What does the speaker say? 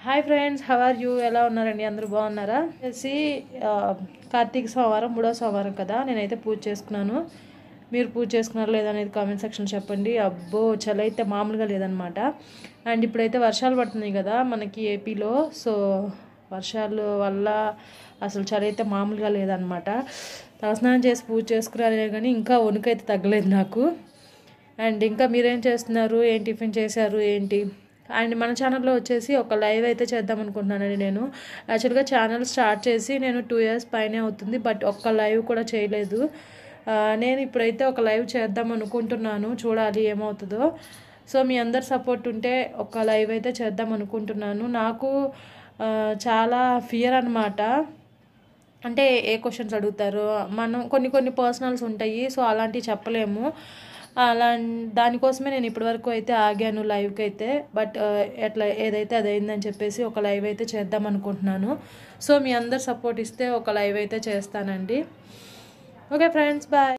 hi friends how are you ఎలా ఉన్నారండి అందరూ బాగున్నారా వచ్చేసి ఆ, కార్తీక సోమవారం మూడో సోమవారం కదా నేనైతే పూజ చేసుకున్నాను మీరు పూజ చేసుకున్నారో లేదనేది కామెంట్ సెక్షన్ చెప్పండి అబ్బో చలి అయితే మామూలుగా లేదనమాట అండ్ ఇప్పుడైతే వర్షాలు పడుతున్నాయి కదా మనకి ఏపీలో సో వర్షాలు వల్ల అసలు చలి అయితే మామూలుగా లేదనమాట తలస్నానం చేసి పూజ చేసుకురాలే కానీ ఇంకా వణుకైతే తగ్గలేదు నాకు అండ్ ఇంకా మీరేం చేస్తున్నారు ఏం టిఫిన్ చేశారు ఏంటి అండ్ మన ఛానల్లో వచ్చేసి ఒక లైవ్ అయితే చేద్దాం అనుకుంటున్నానండి నేను యాక్చువల్గా ఛానల్ స్టార్ట్ చేసి నేను టూ ఇయర్స్ పైనే అవుతుంది బట్ ఒక్క లైవ్ కూడా చేయలేదు ఆ, నేను ఇప్పుడైతే ఒక లైవ్ చేద్దాం అనుకుంటున్నాను చూడాలి ఏమవుతుందో సో మీ అందరి సపోర్ట్ ఉంటే ఒక లైవ్ అయితే చేద్దాం అనుకుంటున్నాను నాకు ఆ, చాలా ఫియర్ అనమాట అంటే ఏ క్వశ్చన్స్ అడుగుతారు మనం కొన్ని కొన్ని పర్సనల్స్ ఉంటాయి సో అలాంటివి చెప్పలేము అలా దానికోసమే నేను ఇప్పటివరకు అయితే ఆగాను లైవ్కి అయితే బట్ ఎట్లా ఏదైతే అది అయిందని చెప్పేసి ఒక లైవ్ అయితే చేద్దాం అనుకుంటున్నాను సో మీ అందరు సపోర్ట్ ఇస్తే ఒక లైవ్ అయితే చేస్తానండి ఓకే ఫ్రెండ్స్ బాయ్